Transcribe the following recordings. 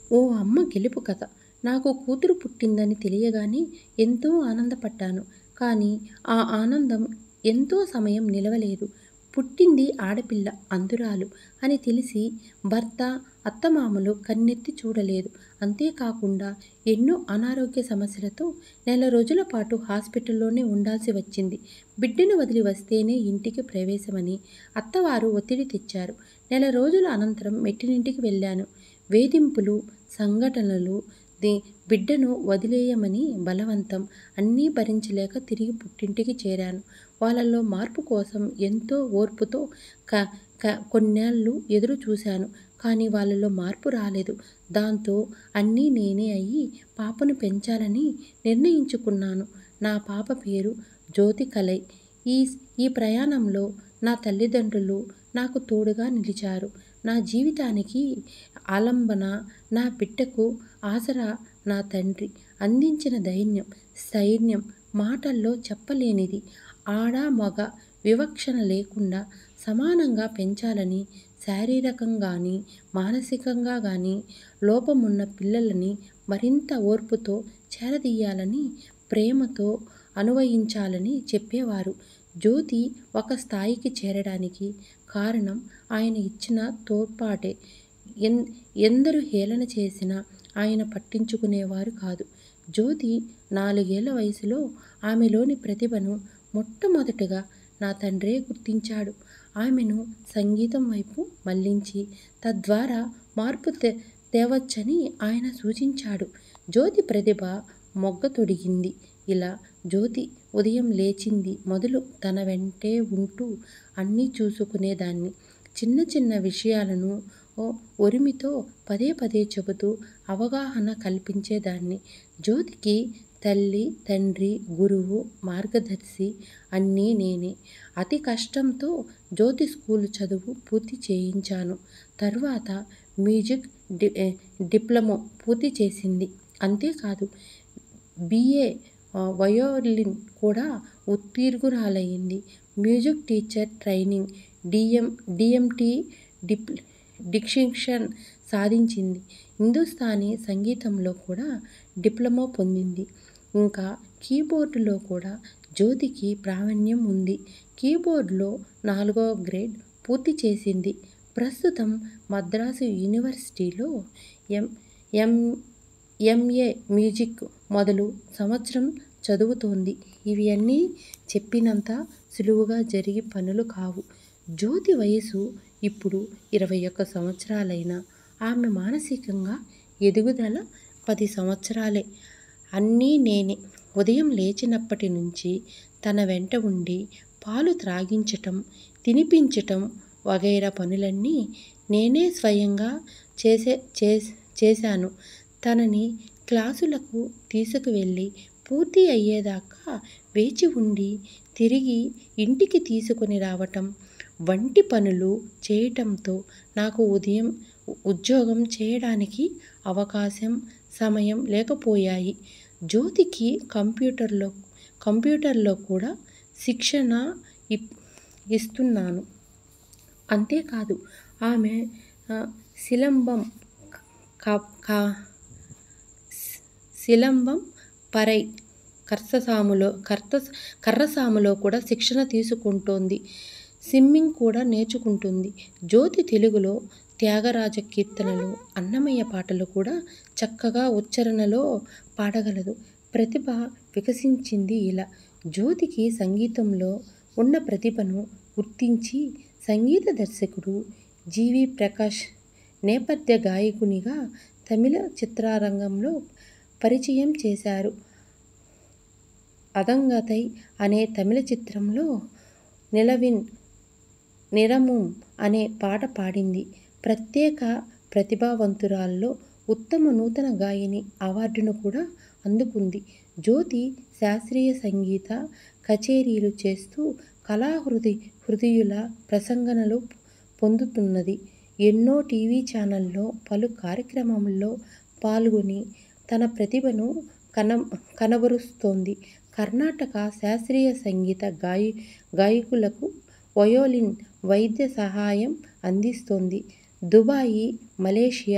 ఓ అమ్మ గెలుపు కథ నాకు కూతురు పుట్టిందని తెలియగానే ఎంతో ఆనందపడ్డాను. కానీ ఆ ఆనందం ఎంతో సమయం నిలవలేదు. పుట్టింది ఆడపిల్ల అందురాలు అని తెలిసి భర్త, అత్తమామలు కన్నెత్తి చూడలేదు. అంతేకాకుండా ఎన్నో అనారోగ్య సమస్యలతో నెలరోజుల పాటు హాస్పిటల్లోనే ఉండాల్సి వచ్చింది. బిడ్డను వదిలి వస్తేనే ఇంటికి ప్రవేశమని అత్తవారు ఒత్తిడి తెచ్చారు. నెలరోజుల అనంతరం మెట్టినింటికి వెళ్ళాను. వేధింపులు, సంఘటనలు, బిడ్డను వదిలేయమని బలవంతం అన్నీ భరించలేక తిరిగి పుట్టింటికి చేరాను. వాళ్ళలో మార్పు కోసం ఎంతో ఓర్పుతో కొన్నేళ్లు ఎదురు చూశాను. కానీ వాళ్ళలో మార్పు రాలేదు. దాంతో అన్నీ నేనే అయి పాపను పెంచాలని నిర్ణయించుకున్నాను. నా పాప పేరు జ్యోతికలై. ఈ ప్రయాణంలో నా తల్లిదండ్రులు నాకు తోడుగా నిలిచారు. నా జీవితానికి ఆలంబన, నా బిడ్డకు ఆసరా నా తండ్రి అందించిన ధైర్యం, స్థైర్యం మాటల్లో చెప్పలేనిది. ఆడ మగ వివక్షణ లేకుండా సమానంగా పెంచాలని, శారీరకంగానీ, మానసికంగానీ లోపమున్న పిల్లలని మరింత ఓర్పుతో చేరదీయాలని, ప్రేమతో అనునయించాలని చెప్పేవారు. జ్యోతి ఒక స్థాయికి చేరడానికి కారణం ఆయన ఇచ్చిన తోడ్పాటే. ఎందరు హేళన చేసినా ఆయన పట్టించుకునేవారు కాదు. జ్యోతి నాలుగేళ్ల వయసులో ఆమెలోని ప్రతిభను మొట్టమొదటగా నా తండ్రే గుర్తించాడు. ఆమెను సంగీతం వైపు మళ్లించి తద్వారా మార్పు తేవచ్చని ఆయన సూచించాడు. జ్యోతి ప్రతిభ మొగ్గతొడిగింది. ఇలా జ్యోతి ఉదయం లేచింది మొదలు తన వెంటే ఉంటూ అన్నీ చూసుకునే దాన్ని. చిన్న చిన్న విషయాలను ఒరిమితో పదే పదే చెబుతూ అవగాహన కల్పించేదాన్ని. జ్యోతికి తల్లి, తండ్రి, గురువు, మార్గదర్శి అన్నీ నేనే. అతి కష్టంతో జ్యోతి స్కూలు చదువు పూర్తి చేయించాను. తర్వాత మ్యూజిక్ డిప్లొమా పూర్తి చేసింది. అంతేకాదు బి. ఏ. వయోలిన్ కూడా ఉత్తీర్ణురాలైంది. Music teacher training, D. M. T. Distinction సాధించింది. హిందుస్థానీ సంగీతంలో కూడా డిప్లొమా పొందింది. ఇక కీబోర్డులో కూడా జ్యోతికి ప్రావీణ్యం ఉంది. కీబోర్డులో నాలుగో గ్రేడ్ పూర్తి చేసింది. ప్రస్తుతం మద్రాసు యూనివర్సిటీలో ఎం. ఏ. మ్యూజిక్ మొదటి సంవత్సరం చదువుతోంది. ఇవి అన్నీ చెప్పినంత సులువుగా జరిగే పనులు కావు. జ్యోతి వయసు ఇప్పుడు ఇరవై ఒక్క సంవత్సరాలైనా ఆమె మానసిక ఎదుగుదల పది సంవత్సరాలే. అన్నీ నేనే. ఉదయం లేచినప్పటి నుంచి తన వెంట ఉండి పాలు త్రాగించటం, తినిపించటం వగైరా పనులన్నీ నేనే స్వయంగా చేశాను. తనని క్లాసులకు తీసుకువెళ్లి పూర్తి అయ్యేదాకా వేచి ఉండి తిరిగి ఇంటికి తీసుకుని రావటం వంటి పనులు చేయటంతో నాకు ఉద్యోగం చేయడానికి అవకాశం, సమయం లేకపోయాయి. జ్యోతికి కంప్యూటర్లో కూడా శిక్షణ ఇస్తున్నాను. అంతేకాదు ఆమె సిలంబం, పరై, కర్రసాములో కూడా శిక్షణ తీసుకుంటోంది. స్విమ్మింగ్ కూడా నేర్చుకుంటోంది. జ్యోతి తెలుగులో త్యాగరాజ కీర్తనలు, అన్నమయ్య పాటలు కూడా చక్కగా ఉచ్చారణలో పాడగలదు. ప్రతిభ వికసించింది ఇలా. జ్యోతికి సంగీతంలో ఉన్న ప్రతిభను గుర్తించి సంగీత దర్శకుడు జి. వి. ప్రకాష్ నేపథ్య గాయకునిగా తమిళ చిత్రరంగంలో పరిచయం చేశారు. అదంగతై అనే తమిళ చిత్రంలో నిలవిన్ నిறமும் అనే పాట పాడింది. ప్రత్యేక ప్రతిభావంతురాల్లో ఉత్తమ నూతన గాయని అవార్డును కూడా అందుకుంది. జ్యోతి శాస్త్రీయ సంగీత కచేరీలు చేస్తూ కళాహృదయుల ప్రశంసలు పొందుతున్నది. ఎన్నో టీవీ ఛానళ్లలో పలు కార్యక్రమాల్లో పాల్గొని తన ప్రతిభను కనబరుస్తోంది. కర్ణాటక శాస్త్రీయ సంగీత గాయకులకు వయోలిన్ వాద్య సహాయం అందిస్తోంది. దుబాయి, మలేషియా,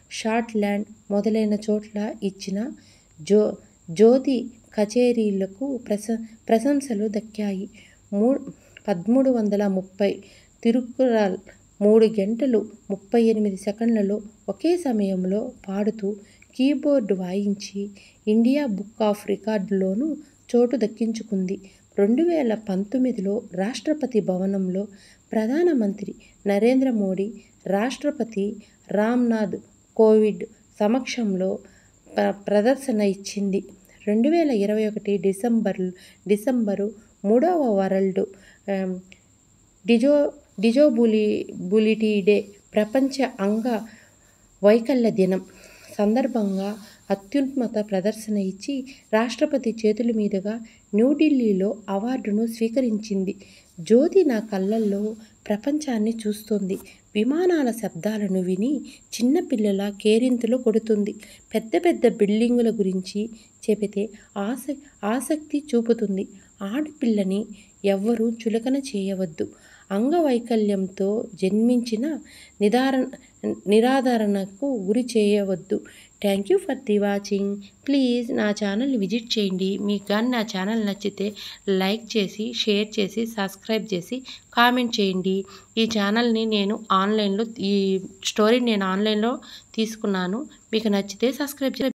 షార్ట్లాండ్ మొదలైన చోట్ల ఇచ్చిన జో జ్యోతి కచేరీలకు ప్రశ ప్రశంసలు దక్కాయి మూ పదమూడు వందల ముప్పై తిరుక్కురల్ మూడు గంటలు ముప్పై ఎనిమిది సెకండ్లలో ఒకే సమయంలో పాడుతూ కీబోర్డు వాయించి ఇండియా బుక్ ఆఫ్ రికార్డులోనూ చోటు దక్కించుకుంది రెండు వేల పంతొమ్మిదిలో రాష్ట్రపతి భవనంలో ప్రధానమంత్రి నరేంద్ర మోడీ రాష్ట్రపతి రామ్నాథ్ కోవింద్ సమక్షంలో ప్ర ప్రదర్శన ఇచ్చింది రెండు వేల ఇరవై ఒకటి డిసెంబర్ డిసెంబరు మూడవ వరల్డ్ డిజో డిజోబులి బులిటీ డే ప్రపంచ అంగ వైకల్య దినం సందర్భంగా అత్యున్నత ప్రదర్శన ఇచ్చి రాష్ట్రపతి చేతుల మీదుగా న్యూఢిల్లీలో అవార్డును స్వీకరించింది జ్యోతి నా కళ్ళల్లో ప్రపంచాన్ని చూస్తోంది విమానాల శబ్దాలను విని చిన్నపిల్లల కేరింతలు కొడుతుంది పెద్ద పెద్ద బిల్డింగుల గురించి చెబితే ఆస ఆసక్తి చూపుతుంది ఆడపిల్లని ఎవ్వరూ చులకన చేయవద్దు అంగవైకల్యంతో జన్మించిన నిదారణ నిరాదరణకు గురి చేయవద్దు thank you for the watching please నా ఛానల్ని విజిట్ చేయండి మీకు కానీ నా ఛానల్ నచ్చితే లైక్ చేసి షేర్ చేసి సబ్స్క్రైబ్ చేసి కామెంట్ చేయండి ఈ ఛానల్ని నేను ఆన్లైన్లో ఈ స్టోరీ నేను ఆన్లైన్లో తీసుకున్నాను మీకు నచ్చితే సబ్స్క్రైబ్